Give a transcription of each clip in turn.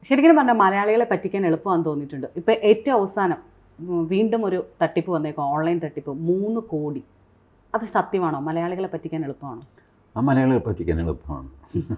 ശരിക്കും പറഞ്ഞാൽ മലയാളികളെ പറ്റിക്കാൻ എളുപ്പമാണെന്ന് തോന്നിയിട്ടുണ്ട് ഇപ്പൊ ഏറ്റവും അവസാനം ഉം, വീണ്ടും ഒരു തട്ടിപ്പ് വന്നേക്കും ഓൺലൈൻ തട്ടിപ്പ് മൂന്ന് കോടി അത് സത്യമാണോ മലയാളികളെ പറ്റിക്കാൻ എളുപ്പമാണോ ആ മലയാളികളെ പറ്റിക്കാൻ എളുപ്പമാണ്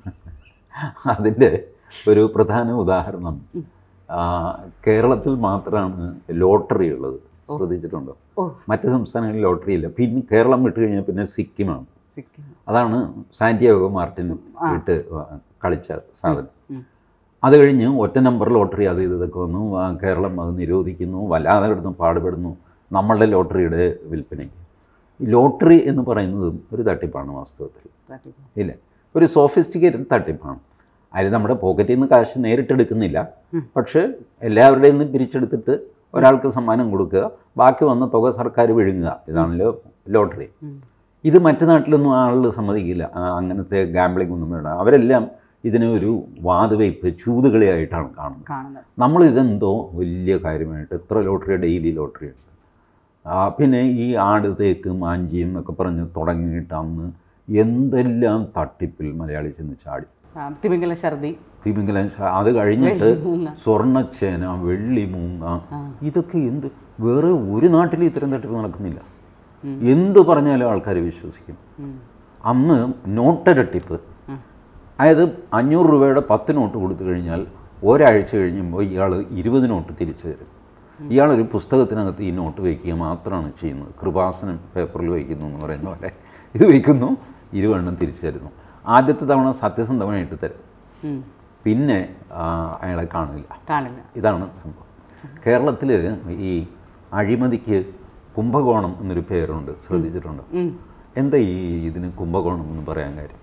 അതിൻ്റെ ഒരു പ്രധാന ഉദാഹരണം ഉം. ആ, കേരളത്തിൽ മാത്രമാണ് ലോട്ടറി ഉള്ളത് ശ്രദ്ധിച്ചിട്ടുണ്ടോ ഓ മറ്റ് സംസ്ഥാനങ്ങളിൽ ലോട്ടറി ഇല്ല പിന്നെ കേരളം വിട്ട് കഴിഞ്ഞാൽ പിന്നെ സിക്കിമാണ് സിക്കിം. അതാണ് സാന്റിയാഗോ മാർട്ടിൻ ആ. വിട്ട് കളിച്ച സാധനം ഉം. അത് കഴിഞ്ഞ് ഒറ്റ നമ്പർ ലോട്ടറി അത് ഇത് ഇതൊക്കെ വന്നു ആ, കേരളം അത് നിരോധിക്കുന്നു വല്ലാതെ കിടന്ന് പാടുപെടുന്നു നമ്മളുടെ ലോട്ടറിയുടെ വിൽപ്പനയ്ക്ക് ഈ ലോട്ടറി എന്ന് പറയുന്നതും ഒരു തട്ടിപ്പാണ് വാസ്തവത്തിൽ തട്ടിപ്പ്. ഇല്ല ഒരു സോഫിസ്റ്റിക്കേറ്റഡ് തട്ടിപ്പാണ് അതിൽ നമ്മുടെ പോക്കറ്റിൽ നിന്ന് കാശ് നേരിട്ടെടുക്കുന്നില്ല ഉം. പക്ഷേ എല്ലാവരുടെയും നിന്ന് പിരിച്ചെടുത്തിട്ട് ഒരാൾക്ക് സമ്മാനം കൊടുക്കുക ബാക്കി വന്ന തുക സർക്കാർ വിഴുങ്ങുക ഇതാണല്ലോ ലോട്ടറി ഉം. ഇത് മറ്റു നാട്ടിലൊന്നും ആളുകൾ സമ്മതിക്കില്ല ആ, അങ്ങനത്തെ ഗാംബ്ലിംഗ് ഒന്നും വേണ്ട അവരെല്ലാം ഇതിനെ ഒരു വാതുവയ്പ് ചൂതുകളിയായിട്ടാണ് കാണുന്നത് കാണുന്നത് നമ്മൾ ഇതെന്തോ വലിയ കാര്യമായിട്ട് എത്ര ലോട്ടറി ഡെയിലി ലോട്ടറി ഉണ്ട് ആ, പിന്നെ ഈ ആട് തേക്ക് മാഞ്ചിയും എന്നൊക്കെ പറഞ്ഞ് തുടങ്ങിയിട്ട് അന്ന് എന്തെല്ലാം തട്ടിപ്പിൽ മലയാളി ചെന്ന് ചാടി ആ, തിമിംഗല ഛർദി തിമിംഗലൻ ശ- അത് കഴിഞ്ഞിട്ട് വെള്ളിമൂങ്ങ. സ്വർണ്ണച്ചേന വെള്ളിമൂങ്ങ ആ. ഇതൊക്കെ എന്ത് വേറെ ഒരു നാട്ടിലും ഇത്തരം തട്ടിപ്പ് നടക്കുന്നില്ല ഉം. എന്ത് പറഞ്ഞാലും ആൾക്കാർ വിശ്വസിക്കും ഉം. അന്ന് നോട്ടരട്ടിപ്പ് ഉം. അതായത് അഞ്ഞൂറ് രൂപയുടെ പത്ത് നോട്ട് കൊടുത്തു കഴിഞ്ഞാൽ ഒരാഴ്ച കഴിയുമ്പോൾ ഇയാൾ ഇരുപത് നോട്ട് തിരിച്ചു തരും ഇയാളൊരു പുസ്തകത്തിനകത്ത് ഈ നോട്ട് വയ്ക്കുക മാത്രമാണ് ചെയ്യുന്നത് കൃപാസനം പേപ്പറിൽ വയ്ക്കുന്നു എന്ന് പറയുന്ന പോലെ ഇത് വയ്ക്കുന്നു ഇരുവണ്ണം തിരിച്ചു തരുന്നു ആദ്യത്തെ തവണ സത്യസന്ധമായിട്ട് തരും ഉം. പിന്നെ ആ, അയാളെ കാണില്ല കാണില്ല ഇതാണ് സംഭവം കേരളത്തിൽ ഈ അഴിമതിക്ക് കുംഭകോണം എന്നൊരു പേരുണ്ട് ശ്രദ്ധിച്ചിട്ടുണ്ടോ ഉം. എന്താ ഈ ഇതിന് കുംഭകോണം എന്ന് പറയാൻ കാര്യം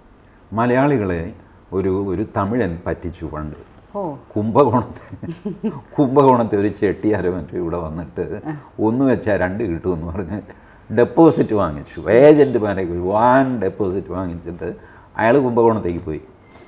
മലയാളികളെ ഒരു ഒരു തമിഴൻ പറ്റിച്ചു പണ്ട് ഓ കുംഭകോണത്തെ കുംഭകോണത്തെ ഒരു ചെട്ടിയാരോ മറ്റോ ഇവിടെ വന്നിട്ട് ഒന്ന് വെച്ചാൽ രണ്ട് കിട്ടുമെന്ന് പറഞ്ഞ് ഡെപ്പോസിറ്റ് വാങ്ങിച്ചു ഏജൻറ്റുമാരെ വാൻ ഡെപ്പോസിറ്റ് വാങ്ങിച്ചിട്ട് അയാൾ കുംഭകോണത്തേക്ക് പോയി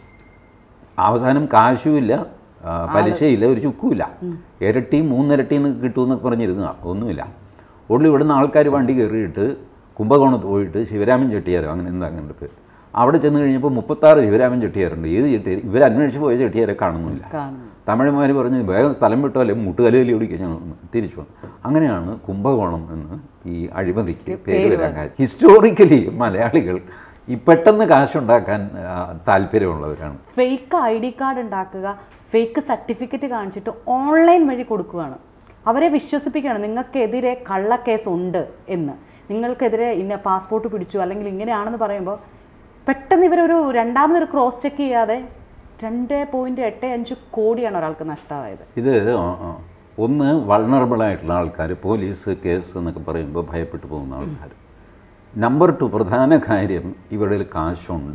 അവസാനം കാശുമില്ല ആ, പലിശയില്ല ഒരു ചുക്കുമില്ല ഇരട്ടി മൂന്നിരട്ടി എന്ന് കിട്ടുമെന്നൊക്കെ പറഞ്ഞിരുന്ന ഒന്നുമില്ല ഉള്ളി ഇവിടുന്ന് ആൾക്കാർ വണ്ടി കയറിയിട്ട് കുംഭകോണത്ത് പോയിട്ട് ശിവരാമൻ ചെട്ടിയാരോ അങ്ങനെ എന്താ അങ്ങനെ പേര് അവിടെ ചെന്ന് കഴിഞ്ഞപ്പോൾ മുപ്പത്താറ് ശിവരാമൻ ചെട്ടിയാരുണ്ട് ഏത് ചെട്ടിയാർ ഇവർ അന്വേഷിച്ച് പോയ ചെട്ടിയാരെ കാണുന്നില്ല കാണുന്നു തമിഴന്മാർ പറഞ്ഞ് വേഗം സ്ഥലം വിട്ടോ അല്ലെ മുട്ടുകലയിൽ ഓടിക്കാൻ ഞങ്ങൾ തിരിച്ചു വന്നു അങ്ങനെയാണ് കുംഭകോണം എന്ന് ഈ അഴിമതിക്ക് പേര് വരാൻ കാര്യം ഹിസ്റ്റോറിക്കലി മലയാളികൾ ഈ പെട്ടെന്ന് കാശുണ്ടാക്കാൻ ആ, താല്പര്യമുള്ളവരാണ് ഫേക്ക് ഐ ഡി കാർഡ് ഉണ്ടാക്കുക ഫേക്ക് സർട്ടിഫിക്കറ്റ് കാണിച്ചിട്ട് ഓൺലൈൻ വഴി കൊടുക്കുകയാണ് അവരെ വിശ്വസിപ്പിക്കുകയാണ് നിങ്ങൾക്കെതിരെ കള്ളക്കേസ് ഉണ്ട് എന്ന് നിങ്ങൾക്കെതിരെ ഇന്ന പാസ്പോർട്ട് പിടിച്ചു അല്ലെങ്കിൽ ഇങ്ങനെയാണെന്ന് പറയുമ്പോൾ പെട്ടെന്ന് ഇവരൊരു രണ്ടാമതൊരു ക്രോസ് ചെക്ക് ചെയ്യാതെ രണ്ട് പോയിന്റ് എട്ട് അഞ്ച് കോടിയാണ് ഒരാൾക്ക് നഷ്ടമായത് ഇത് ആ, ആ, ഒന്ന് വൾണറബിൾ ആയിട്ടുള്ള ആൾക്കാർ പോലീസ് കേസ് എന്നൊക്കെ പറയുമ്പോൾ ഭയപ്പെട്ടു പോകുന്ന ആൾക്കാർ നമ്പർ ടു പ്രധാന കാര്യം ഇവരുടെ കാശുണ്ട്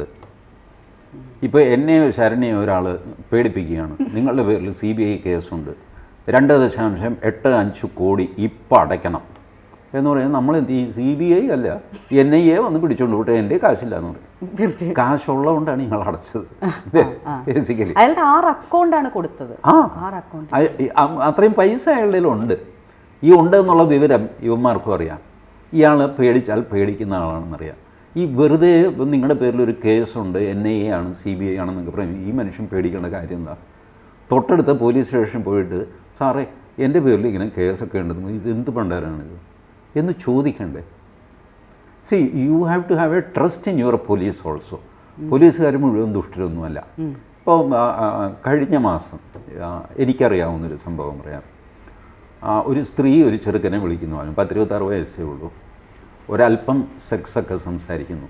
ഇപ്പോൾ എന്നെയോ ശരണ്യോ ഒരാൾ പേടിപ്പിക്കുകയാണ് നിങ്ങളുടെ പേരിൽ സി ബി ഐ കേസുണ്ട് രണ്ട് ദശാംശം എട്ട് അഞ്ച് കോടി ഇപ്പം അടയ്ക്കണം എന്ന് പറയാൻ നമ്മൾ എന്ത് ഈ സി ബി ഐ അല്ല എൻ ഐ എ വന്ന് പിടിച്ചോണ്ട് വിട്ടെ എൻ്റെ കാശില്ല എന്ന് പറയും തീർച്ചയായും കാശുള്ളതുകൊണ്ടാണ് നിങ്ങൾ അടച്ചത് ആ. ബേസിക്കലി അയാളുടെ ആറ് അക്കൗണ്ടാണ് കൊടുത്തത് ആ ആറ് അക്കൗണ്ട് അയ- ഈ അ- അത്രയും പൈസ അയാളുടെ ഉണ്ട് ഈ ഉണ്ട് എന്നുള്ള വിവരം യുവന്മാർക്കും അറിയാം ഇയാൾ പേടിച്ചാൽ പേടിക്കുന്ന ആളാണെന്നറിയാം ഈ വെറുതെ ഇപ്പം നിങ്ങളുടെ പേരിൽ ഒരു കേസുണ്ട് എൻ ഐ എ ആണ് സി ബി ഐ ആണെന്നൊക്കെ പറയും ഈ മനുഷ്യൻ പേടിക്കേണ്ട കാര്യം എന്താ തൊട്ടടുത്ത പോലീസ് സ്റ്റേഷനിൽ പോയിട്ട് സാറേ എൻ്റെ പേരിൽ ഇങ്ങനെ കേസൊക്കെ ഉണ്ടെന്ന് ഇത് എന്ത് പണ്ടാരാണിത് എന്ന് ചോദിക്കണ്ടേ so you have to have a trust in your police also പോലീസുകാർ മുഴുവൻ ദുഷ്ടരൊന്നുമല്ല ഇപ്പോൾ കഴിഞ്ഞ മാസം ആ, എനിക്കറിയാവുന്നൊരു സംഭവം പറയാം ആ, ഒരു സ്ത്രീ ഒരു ചെറുക്കനെ വിളിക്കുന്നു അവന് പത്തിരുപത്താറ് വയസ്സേ ഉള്ളൂ ഒരല്പം സെക്സൊക്കെ സംസാരിക്കുന്നു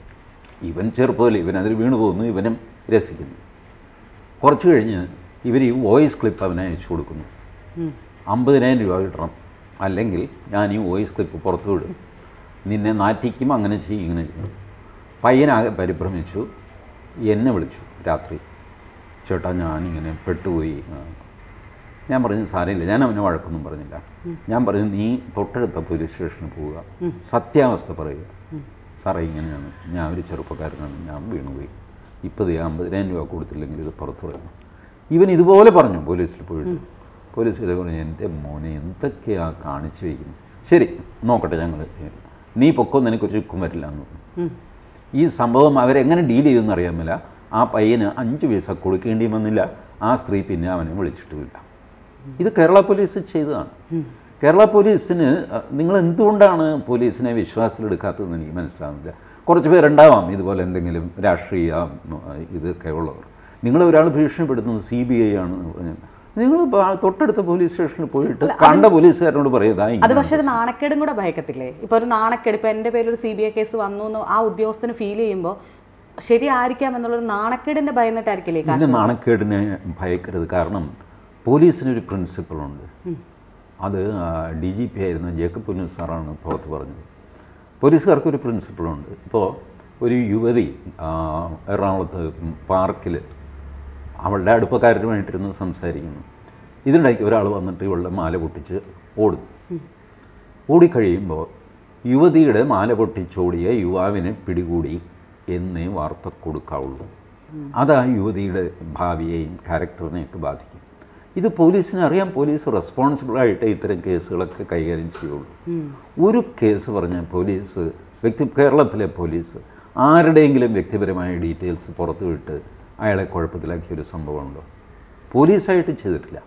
ഇവൻ ചെറുപ്പമല്ലേ ഇവൻ അതിൽ വീണു പോകുന്നു ഇവനും രസിക്കുന്നു കുറച്ച് കഴിഞ്ഞ് ഇവർ ഈ വോയിസ് ക്ലിപ്പ് അവനെ അയച്ചു കൊടുക്കുന്നു അമ്പതിനായിരം രൂപ കിട്ടണം അല്ലെങ്കിൽ ഞാൻ ഈ വോയിസ് ക്ലിപ്പ് പുറത്തു വിടും നിന്നെ നാറ്റിക്കും അങ്ങനെ ചെയ്യും ഇങ്ങനെ ചെയ്യും പയ്യനാകെ പരിഭ്രമിച്ചു എന്നെ വിളിച്ചു രാത്രി ചേട്ടാ ഞാനിങ്ങനെ പെട്ടുപോയി ആ. ഞാൻ പറഞ്ഞു സാരമില്ല ഞാൻ അവനെ വഴക്കൊന്നും പറഞ്ഞില്ല ഞാൻ പറഞ്ഞു നീ തൊട്ടടുത്ത പോലീസ് സ്റ്റേഷനിൽ പോവുക സത്യാവസ്ഥ പറയുക സാറേ ഇങ്ങനെയാണ് ഞാൻ ഒരു ചെറുപ്പക്കാരനാണ് ഞാൻ വീണുപോയി ഇപ്പോൾ ഈ അമ്പതിനായിരം രൂപ കൊടുത്തില്ലെങ്കിൽ ഇത് പുറത്തു പറയണം ഇവൻ ഇതുപോലെ പറഞ്ഞു പോലീസിൽ പോയിട്ട് പോലീസിൽ പറഞ്ഞു എൻ്റെ മോനെ എന്തൊക്കെയാ കാണിച്ചു വയ്ക്കുന്നത് ശരി നോക്കട്ടെ ഞങ്ങൾ ചെയ്യാം. നീ പൊക്കോ നിനക്കൊരു ചുക്കും വരില്ല എന്ന് പറഞ്ഞു ഈ സംഭവം അവരെങ്ങനെ ഡീൽ ചെയ്യുമെന്ന് അറിയാമല്ല ആ പയ്യന് അഞ്ച് പൈസ കൊടുക്കേണ്ടി വന്നില്ല ആ സ്ത്രീ പിന്നെ അവനെ വിളിച്ചിട്ടുമില്ല ഇത് കേരള പോലീസ് ചെയ്തതാണ് കേരള പോലീസിന് അഹ്, നിങ്ങൾ എന്തുകൊണ്ടാണ് പോലീസിനെ വിശ്വാസത്തിലെടുക്കാത്തതെന്ന് എനിക്ക് മനസ്സിലാവുന്നില്ല കുറച്ച് പേരുണ്ടാവാം ഇതുപോലെ എന്തെങ്കിലും രാഷ്ട്രീയ ഉം, ഇതൊക്കെ ഉള്ളവർ നിങ്ങൾ ഒരാൾ ഭീഷണിപ്പെടുത്തുന്നത് സി ബി ഐ ആണെന്ന് പറഞ്ഞാൽ നിങ്ങൾ പ- തൊട്ടടുത്ത പോലീസ് സ്റ്റേഷനിൽ പോയിട്ട് കണ്ട പോലീസുകാരനോട് പറയുക അത് പക്ഷെ ഒരു നാണക്കേടും കൂടെ ഭയക്കത്തില്ലേ ഇപ്പൊ ഒരു നാണക്കേട് ഇപ്പൊ എന്റെ പേരിൽ ഒരു സി ബി ഐ കേസ് വന്നു എന്ന് ആ ഉദ്യോഗസ്ഥന് ഫീൽ ചെയ്യുമ്പോൾ ശരിയായിരിക്കാം എന്നുള്ളൊരു നാണക്കേടിന്റെ ഭയന്നിട്ടായിരിക്കില്ലേ ഈ കാശ് ഇതിൻ്റെ നാണക്കേടിനെ ഭയക്കരുത് കാരണം പോലീസിനൊരു പ്രിൻസിപ്പളുണ്ട് അത് ഡി ജി പി ആയിരുന്ന ജേക്കബ് പുന്നു സാറാണ് പുറത്ത് പറഞ്ഞത് പോലീസുകാർക്കൊരു പ്രിൻസിപ്പളുണ്ട് ഇപ്പോൾ ഒരു യുവതി ആ, എറണാകുളത്ത് പാർക്കിൽ അവളുടെ അടുപ്പക്കാരനുമായിട്ടിരുന്ന് സംസാരിക്കുന്നു ഇതിനിടയ്ക്ക് ഒരാൾ വന്നിട്ട് ഇവളുടെ മാല പൊട്ടിച്ച് ഓടും ഓടിക്കഴിയുമ്പോൾ യുവതിയുടെ മാല പൊട്ടിച്ചോടിയ യുവാവിനെ പിടികൂടി എന്നേ വാർത്ത കൊടുക്കാവുള്ളൂ അത് ആ യുവതിയുടെ ഭാവിയെയും ക്യാരക്ടറിനെയൊക്കെ ബാധിക്കും ഇത് പോലീസിന് അറിയാം പോലീസ് റെസ്പോൺസിബിളായിട്ട് ഇത്തരം കേസുകളൊക്കെ കൈകാര്യം ചെയ്യുള്ളൂ ഒരു കേസ് പറഞ്ഞ പോലീസ് വ്യക്തി കേരളത്തിലെ പോലീസ് ആരുടെയെങ്കിലും വ്യക്തിപരമായ ഡീറ്റെയിൽസ് പുറത്തുവിട്ട് അയാളെ കുഴപ്പത്തിലാക്കിയ ഒരു സംഭവമുണ്ടോ പോലീസായിട്ട് ചെയ്തിട്ടില്ല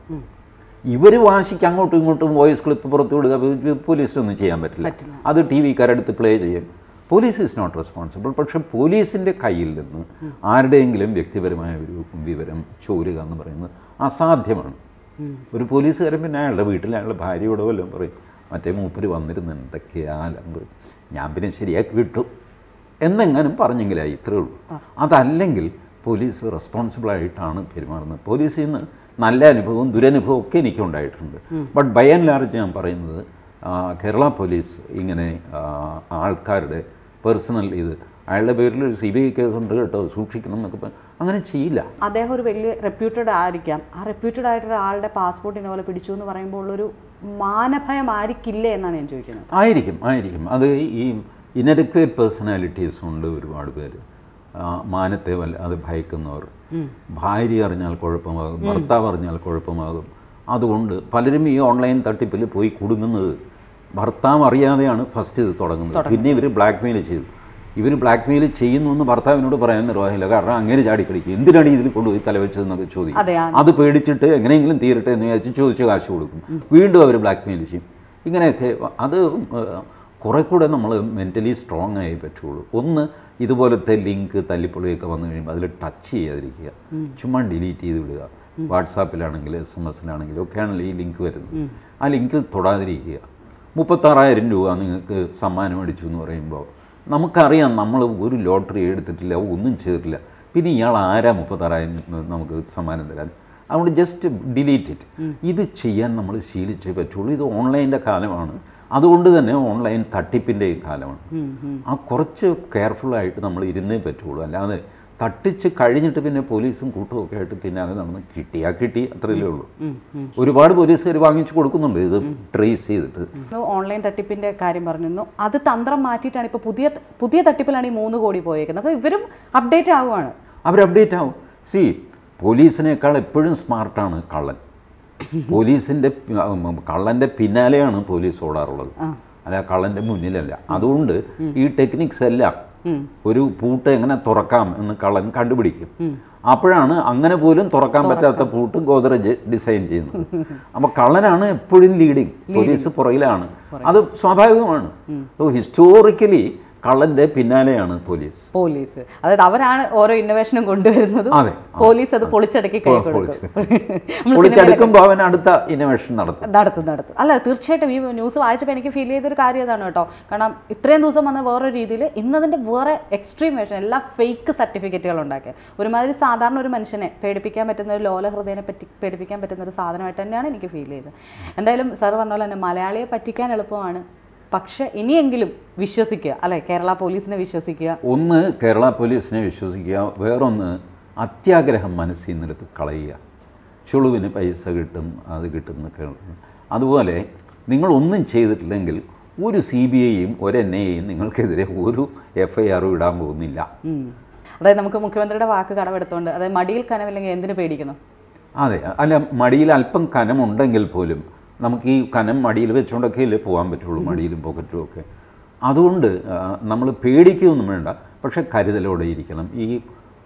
ഇവർ വാശിക്ക് അങ്ങോട്ടും ഇങ്ങോട്ടും വോയിസ് ക്ലിപ്പ് പുറത്തു വിടുക ഇത് പോലീസിനൊന്നും ചെയ്യാൻ പറ്റില്ല പറ്റില്ല. അത് ടി വിക്കാരെടുത്ത് പ്ലേ ചെയ്യും പോലീസ് ഈസ് നോട്ട് റെസ്പോൺസിബിൾ പക്ഷെ പോലീസിൻ്റെ കയ്യിൽ നിന്ന് ആരുടെയെങ്കിലും വ്യക്തിപരമായ ഒരു വിവരം ചോരുക എന്ന് പറയുന്നത് അസാധ്യമാണ് ഒരു പോലീസുകാരൻ പിന്നെ അയാളുടെ വീട്ടിൽ അയാളുടെ ഭാര്യയോടോ വല്ലതും പറയും മറ്റേ മൂപ്പര് വന്നിരുന്നു എന്തൊക്കെയാ അലമ്പ് ഞാൻ പിന്നെ ശരിയാക്കി വിട്ടു എന്നെങ്ങാനും പറഞ്ഞെങ്കിലായി ഇത്രേ ഉള്ളൂ അതല്ലെങ്കിൽ പോലീസ് റെസ്പോൺസിബിളായിട്ടാണ് പെരുമാറുന്നത് പോലീസിൽ നിന്ന് നല്ല അനുഭവവും ദുരനുഭവവും ഒക്കെ എനിക്ക് ഉണ്ടായിട്ടുണ്ട് ബട്ട് ബൈ ആൻഡ് ലാർജ് ഞാൻ പറയുന്നത് ആ, കേരള പോലീസ് ഇങ്ങനെ ആ, ആൾക്കാരുടെ പേഴ്സണൽ ഇത് അയാളുടെ പേരിൽ ഒരു സി ബി ഐ കേസ് ഉണ്ട് കേട്ടോ സൂക്ഷിക്കണം എന്നൊക്കെ പറ- അങ്ങനെ ചെയ്യില്ല അദ്ദേഹം ഒരു വലിയ റെപ്യൂട്ടഡ് ആയിരിക്കാം ആ റെപ്യൂട്ടഡ് ആയിട്ടുള്ള ആളുടെ പാസ്പോർട്ട് ഇന്നപോലെ പിടിച്ചു എന്ന് പറയുമ്പോൾ ഉള്ളൊരു മാനഭയം ആയിരിക്കില്ലേ എന്നാണ് ഞാൻ ചോദിക്കുന്നത് ആയിരിക്കും ആയിരിക്കും അത് ഈ ഇനഡക്വേറ്റ് പേഴ്സണാലിറ്റീസ് ഉണ്ട് ഒരുപാട് പേര് ആ, മാനത്തെ വല്ല അത് ഭയക്കുന്നവർ ഭാര്യ അറിഞ്ഞാൽ കുഴപ്പമാകും ഭർത്താവ് അറിഞ്ഞാൽ കുഴപ്പമാകും അതുകൊണ്ട് പലരും ഈ ഓൺലൈൻ തട്ടിപ്പിൽ പോയി കുടുങ്ങുന്നത് ഭർത്താവ് അറിയാതെയാണ് ഫസ്റ്റ് ഇത് തുടങ്ങുന്നത് പിന്നെ ഇവർ ബ്ലാക്ക് മെയിൽ ചെയ്തു ഇവർ ബ്ലാക്ക് മെയിൽ ചെയ്യുന്നു എന്ന് ഭർത്താവിനോട് പറയാൻ നിർവാഹമില്ല കാരണം അങ്ങനെ ചാടിക്കളിക്കും എന്തിനാണ് ഇതിൽ കൊണ്ടുപോയി തലവെച്ചതെന്നൊക്കെ ചോദിക്കും അതെ ആ അത് പേടിച്ചിട്ട് എങ്ങനെയെങ്കിലും തീരട്ടെ എന്ന് വിചാരിച്ച് ചോദിച്ച് കാശ് കൊടുക്കും വീണ്ടും അവർ ബ്ലാക്ക് മെയിൽ ചെയ്യും ഇങ്ങനെയൊക്കെ അത് ഏഹ്, കുറെ കൂടെ നമ്മൾ മെൻ്റലി സ്ട്രോങ് ആയി പറ്റുള്ളൂ ഒന്ന് ഇതുപോലത്തെ ലിങ്ക് തല്ലിപ്പൊളിയൊക്കെ വന്നു കഴിയുമ്പോൾ അതിൽ ടച്ച് ചെയ്യാതിരിക്കുക ചുമ്മാ ഡിലീറ്റ് ചെയ്ത് വിടുക വാട്സാപ്പിലാണെങ്കിൽ എസ് എം എസിലാണെങ്കിലും ഒക്കെയാണല്ലോ ഈ ലിങ്ക് വരുന്നത് ആ ലിങ്ക് തൊടാതിരിക്കുക മുപ്പത്താറായിരം രൂപ നിങ്ങൾക്ക് സമ്മാനം അടിച്ചു എന്ന് പറയുമ്പോൾ നമുക്കറിയാം നമ്മൾ ഒരു ലോട്ടറി എടുത്തിട്ടില്ല ഒന്നും ചെയ്തിട്ടില്ല പിന്നെ ഇയാൾ ആരാ മുപ്പത്താറായിരം നമുക്ക് സമ്മാനം തരാൻ അതുകൊണ്ട് ജസ്റ്റ് ഡിലീറ്റ് ഇറ്റ് ഇത് ചെയ്യാൻ നമ്മൾ ശീലിച്ചേ പറ്റുള്ളൂ ഇത് ഓൺലൈൻ്റെ കാലമാണ് അതുകൊണ്ട് തന്നെ ഓൺലൈൻ തട്ടിപ്പിൻ്റെയും കാലമാണ് ആ കുറച്ച് കെയർഫുള്ളായിട്ട് നമ്മൾ ഇരുന്നേ പറ്റുള്ളൂ അല്ലാതെ തട്ടിച്ച് കഴിഞ്ഞിട്ട് പിന്നെ പോലീസും കൂട്ടും ഒക്കെ ആയിട്ട് പിന്നാലെ നടന്ന് കിട്ടിയാ കിട്ടി അത്രയല്ലേ ഉള്ളൂ ഒരുപാട് പോലീസുകാർ വാങ്ങിച്ചു കൊടുക്കുന്നുണ്ട് ഇത് ട്രേസ് ചെയ്തിട്ട് ഓൺലൈൻ തട്ടിപ്പിന്റെ കാര്യം പറഞ്ഞിരുന്നു അത് തന്ത്രം മാറ്റിയിട്ടാണ് ഇപ്പൊ പുതിയ പുതിയ തട്ടിപ്പിലാണ് ഈ മൂന്ന് കോടി പോയേക്കുന്നത് അപ്പൊ ഇവരും അപ്ഡേറ്റ് ആവുകയാണ് അവർ അപ്ഡേറ്റ് ആവും സി പോലീസിനേക്കാൾ എപ്പോഴും സ്മാർട്ടാണ് കള്ളൻ പോലീസിൻ്റെ കള്ളൻ്റെ പിന്നാലെയാണ് പോലീസ് ഓടാറുള്ളത് അല്ല കള്ളൻ്റെ മുന്നിലല്ല അതുകൊണ്ട് ഈ ടെക്നിക്സ് എല്ലാം ഒരു പൂട്ട് എങ്ങനെ തുറക്കാം എന്ന് കള്ളൻ കണ്ടുപിടിക്കും അപ്പോഴാണ് അങ്ങനെ പോലും തുറക്കാൻ പറ്റാത്ത പൂട്ട് ഗോദ്രജ് ഡിസൈൻ ചെയ്യുന്നത് അപ്പോൾ കള്ളനാണ് എപ്പോഴും ലീഡിങ് പോലീസ് പുറകിലാണ് അത് സ്വാഭാവികമാണ് ഹിസ്റ്റോറിക്കലി കള്ളൻ്റെ പിന്നാലെയാണ് പോലീസ് പോലീസ് അതായത് അവരാണ് ഓരോ ഇന്നോവേഷനും കൊണ്ടുവരുന്നത് അതെ. പോലീസ് അത് പൊളിച്ചടക്കി കൈ കൊടുക്കും നമ്മൾ പൊളിച്ചെടുക്കുമ്പോൾ അവൻ അടുത്ത ഇന്നോവേഷൻ നടത്തും നടത്തും നടത്തും അല്ല തീർച്ചയായിട്ടും ഈ ന്യൂസ് വായിച്ചപ്പോൾ എനിക്ക് ഫീൽ ചെയ്തൊരു കാര്യം ഇതാണ് കേട്ടോ കാരണം ഇത്രയും ദിവസം വന്ന വേറൊരു രീതിയിൽ ഇന്നതിൻ്റെ വേറെ എക്സ്ട്രീം വേഷൻ എല്ലാം ഫേക്ക് സർട്ടിഫിക്കറ്റുകൾ ഉണ്ടാക്കിയ ഒരുമാതിരി സാധാരണ ഒരു മനുഷ്യനെ പേടിപ്പിക്കാൻ പറ്റുന്ന ഒരു ലോല ഹൃദയനെ പറ്റി പേടിപ്പിക്കാൻ പറ്റുന്ന ഒരു സാധനമായിട്ട് തന്നെയാണ് എനിക്ക് ഫീൽ ചെയ്തത് എന്തായാലും സാർ പറഞ്ഞ പോലെ തന്നെ മലയാളിയെ പറ്റിക്കാൻ എളുപ്പമാണ് പക്ഷെ ഇനിയെങ്കിലും വിശ്വസിക്കുക അല്ലെ കേരള പോലീസിനെ വിശ്വസിക്കുക ഒന്ന് കേരള പോലീസിനെ വിശ്വസിക്കുക വേറൊന്ന് അത്യാഗ്രഹം മനസ്സിൽ നിന്നെടുത്ത് കളയുക ചുളുവിന് പൈസ കിട്ടും അത് കിട്ടും എന്നൊക്കെ അതുപോലെ നിങ്ങൾ ഒന്നും ചെയ്തിട്ടില്ലെങ്കിൽ ഒരു സി ബി ഐയും ഒരു എൻ ഐയും നിങ്ങൾക്കെതിരെ ഒരു എഫ് ഐ ആറും ഇടാൻ പോകുന്നില്ല ഉം. അതായത് നമുക്ക് മുഖ്യമന്ത്രിയുടെ വാക്ക് കടമെടുത്തോണ്ട് അതായത് മടിയിൽ കനവില്ലെങ്കിൽ എന്തിനു പേടിക്കണം അതെ അല്ല മടിയിൽ അല്പം കനമുണ്ടെങ്കിൽ പോലും നമുക്ക് ഈ കനം മടിയിൽ വെച്ചുകൊണ്ടൊക്കെ അല്ലേ പോകാൻ പറ്റുള്ളൂ മടിയിലും പോക്കറ്റിലും ഒക്കെ അതുകൊണ്ട് നമ്മൾ പേടിക്കുകയൊന്നും വേണ്ട പക്ഷെ കരുതലോടെ ഇരിക്കണം ഈ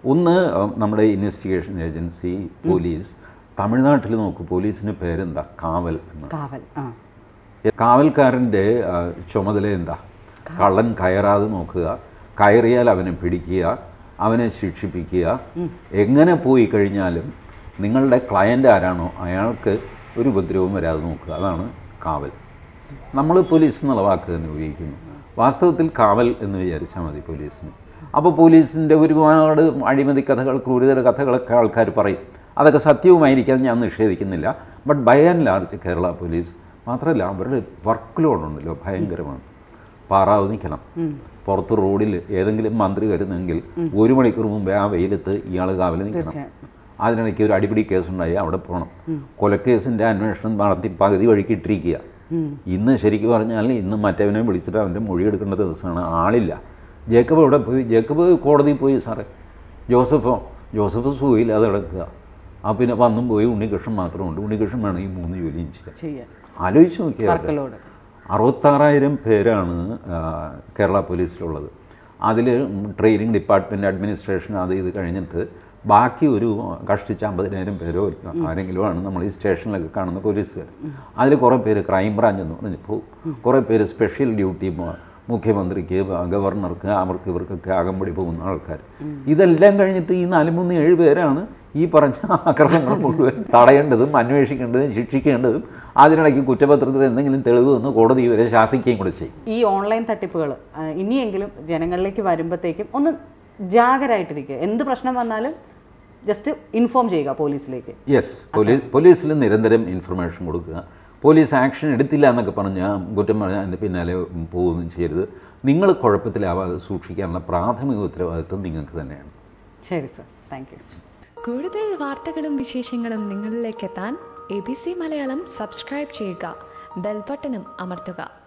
ഒന്ന് അഹ്, നമ്മുടെ ഇൻവെസ്റ്റിഗേഷൻ ഏജൻസി പോലീസ് തമിഴ്നാട്ടിൽ നോക്കൂ പോലീസിന് പേരെന്താ കാവൽ എന്ന് കാവൽ ആ കാവൽക്കാരൻ്റെ ആ, ചുമതല എന്താ കള്ളൻ കയറാതെ നോക്കുക കയറിയാൽ അവനെ പിടിക്കുക അവനെ ശിക്ഷിപ്പിക്കുക എങ്ങനെ പോയി കഴിഞ്ഞാലും നിങ്ങളുടെ ക്ലയൻ്റ് ആരാണോ അയാൾക്ക് ഒരു ഉപദ്രവവും വരാതെ നോക്കുക അതാണ് കാവൽ നമ്മൾ പോലീസ് എന്നുള്ള വാക്ക് തന്നെ ഉപയോഗിക്കുന്നു വാസ്തവത്തിൽ കാവൽ എന്ന് വിചാരിച്ചാൽ മതി പോലീസിന് അപ്പോൾ പോലീസിൻ്റെ ഒരുപാട് അഴിമതി കഥകൾ ക്രൂരതര കഥകളൊക്കെ ആൾക്കാർ പറയും അതൊക്കെ സത്യവുമായിരിക്കാൻ ഞാൻ നിഷേധിക്കുന്നില്ല but by and large Kerala police മാത്രമല്ല അവരുടെ വർക്ക് ലോഡുണ്ടല്ലോ ഭയങ്കരമാണ് പാറാവ് നിൽക്കണം പുറത്ത് റോഡിൽ ഏതെങ്കിലും മന്ത്രി വരുന്നെങ്കിൽ ഒരു മണിക്കൂർ മുമ്പേ ആ വെയിലത്ത് ഇയാൾ കാവൽ നിൽക്കണം തീർച്ചയായും അതിനിടയ്ക്ക് ഒരു അടിപിടി കേസുണ്ടായി അവിടെ പോകണം കൊലക്കേസിൻ്റെ അന്വേഷണം നടത്തി പകുതി വഴിക്ക് ഇട്ടിരിക്കുക ഇന്ന് ശരിക്കും പറഞ്ഞാൽ ഇന്ന് മറ്റവനെ വിളിച്ചിട്ട് അവൻ്റെ മൊഴി എടുക്കേണ്ട ദിവസമാണ് ആളില്ല ജേക്കബ് എവിടെ പോയി ജേക്കബ് കോടതിയിൽ പോയി സാറേ ജോസഫോ ജോസഫ് സുഖയില്ലാതെ കിടക്കുക ആ പിന്നെ വന്നും പോയി ഉണ്ണികൃഷ്ണൻ മാത്രമുണ്ട് ഉണ്ണികൃഷ്ണൻ വേണം ഈ മൂന്ന് ജോലിയും ചെയ്യാൻ ചെയ്യാൻ ആലോചിച്ച് നോക്കിയാൽ വർക്കലോട് അറുപത്താറായിരം പേരാണ് ആ, കേരള പോലീസിലുള്ളത് അതിൽ ട്രെയിനിങ് ഡിപ്പാർട്ട്മെൻറ്റ് അഡ്മിനിസ്ട്രേഷൻ അത് ഇത് കഴിഞ്ഞിട്ട് ബാക്കി ഒരു കഷ്ടിച്ച് അമ്പതിനായിരം പേരോ ആരെങ്കിലും ആണ് നമ്മൾ ഈ സ്റ്റേഷനിലൊക്കെ കാണുന്ന പോലീസുകാർ അതിൽ കുറേ പേര് ക്രൈം ബ്രാഞ്ച് എന്ന് പറഞ്ഞ് പോകും കുറേ പേര് സ്പെഷ്യൽ ഡ്യൂട്ടി മ- മുഖ്യമന്ത്രിക്ക് ഗവർണർക്ക് അവർക്ക് ഇവർക്കൊക്കെ അകമ്പടി പോകുന്ന ആൾക്കാർ ഇതെല്ലാം കഴിഞ്ഞിട്ട് ഈ നാല് മൂന്ന് ഏഴ് പേരാണ് ഈ പറഞ്ഞ ആക്രമണങ്ങൾ മുഴുവൻ തടയേണ്ടതും അന്വേഷിക്കേണ്ടതും ശിക്ഷിക്കേണ്ടതും അതിനിടയ്ക്ക് കുറ്റപത്രത്തിൽ എന്തെങ്കിലും തെളിവ് വന്ന് കോടതി ഇവരെ ശാസിക്കുകയും കൂടെ ചെയ്യും ഈ ഓൺലൈൻ തട്ടിപ്പുകൾ ഇനിയെങ്കിലും ജനങ്ങളിലേക്ക് വരുമ്പോഴത്തേക്കും ഒന്ന് ജാഗരായിട്ടിരിക്കുക എന്ത് പ്രശ്നം വന്നാലും ജസ്റ്റ് ഇൻഫോം ചെയ്യുക പോലീസിലേക്ക് യെസ് പോലീസ് പോലീസിൽ നിരന്തരം ഇൻഫർമേഷൻ കൊടുക്കുക പോലീസ് ആക്ഷൻ എടുത്തില്ല എന്നൊക്കെ പറഞ്ഞാൽ കുറ്റം പറഞ്ഞാൽ അതിൻ്റെ പിന്നാലെ പോകുകയും ചെയ്യരുത് നിങ്ങൾ കുഴപ്പത്തിലാവാതെ സൂക്ഷിക്കാനുള്ള പ്രാഥമിക ഉത്തരവാദിത്വം നിങ്ങൾക്ക് തന്നെയാണ് ശരി സർ താങ്ക് യു കൂടുതൽ വാർത്തകളും വിശേഷങ്ങളും നിങ്ങളിലേക്ക് എത്താൻ A B C Malayalam subscribe ചെയ്യുക ബെൽബട്ടനും അമർത്തുക